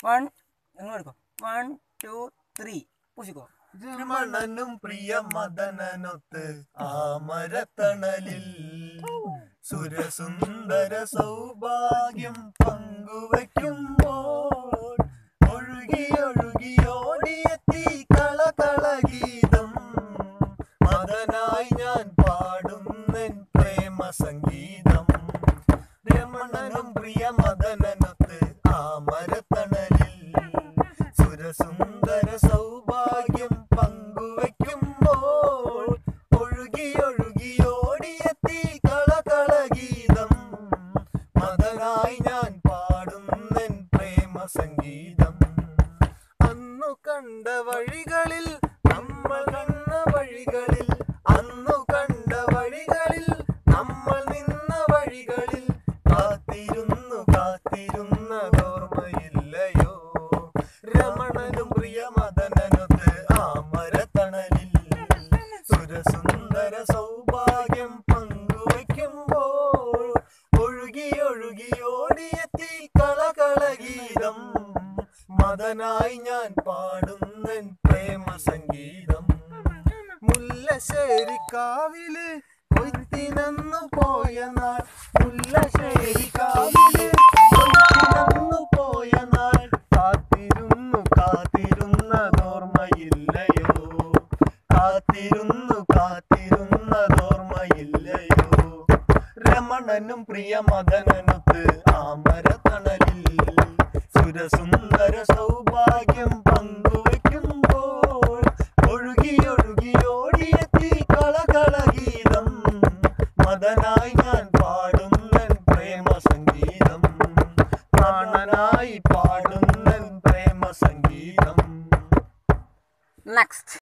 one നിങ്ങൾ എടുക്കോ one two three പൂശിക്കോ രമണനും പ്രിയ മദനനൊത്ത് ആമരത്തണലിൽ സുരസുന്ദര സൗഭാഗ്യം പങ്കുവയ്ക്കുമ്പോൾ ഒഴുകി ഒഴുകിയോടിയെത്തി കളകളഗീതം മദനായി ഞാൻ പാടുന്നെൻ പ്രേമ സംഗീതം രമണനും പ്രിയ മദനനൊത്ത് ആമരത്തണലിൽ സുരസുന്ദര സൗഭാഗ്യം പങ്കുവയ്ക്കുമ്പോൾ ഒഴുകി ഒഴുകിയോടിയെത്തി കളകളഗീതം മദനായി ഞാൻ പാടുന്നെൻ പ്രേമ സംഗീതം അന്നു കണ്ട വഴികളിൽ നമ്മൾ നിന്ന വഴികളിൽ അന്നു കണ്ട വഴികളിൽ നമ്മൾ നിന്ന വഴികളിൽ കാത്തിരുന്നു കാത്തിരുന്നതോർമ്മയില്ലയോ രമണനും പ്രിയ മദനനൊത്ത് ആമരത്തണലിൽ സുരസുന്ദര സൗഭാഗ്യം പങ്കുവയ്ക്കുമ്പോൾ ഒഴുകി ഒഴുകി ഓടിയെത്തി കളകളഗീതം മദനായി ഞാൻ പാടുന്നൻ പ്രേമ സംഗീതം മുല്ലശ്ശേരിക്കാവില് കൊയ്ത്തിനന്നു പോയ നാൾ മുല്ലശ്ശേരിക്കാവില് കൊയ്ത്തിനന്നു പോയ നാൾ കാത്തിരുന്നു കാത്തിരുന്നതോർമ്മയില്ലയോ കാത്തിരുന്നു കാത്തിരുന്നതോർമ്മയില്ലയോ രമണനും പ്രിയ മദനനൊത്ത് ആമരത്തണലിൽ സുരസുന്ദര സൗഭാഗ്യം പങ്കുവയ്ക്കുമ്പോൾ ഒഴുകി ഒഴുകി ഓടിയെത്തി കളകളഗീതം മദനായി ഞാൻ പാടുന്നൻ പ്രേമ സംഗീതം പ്രാണനായി പാടുന്നൻ പ്രേമ സംഗീതം നെക്സ്റ്റ്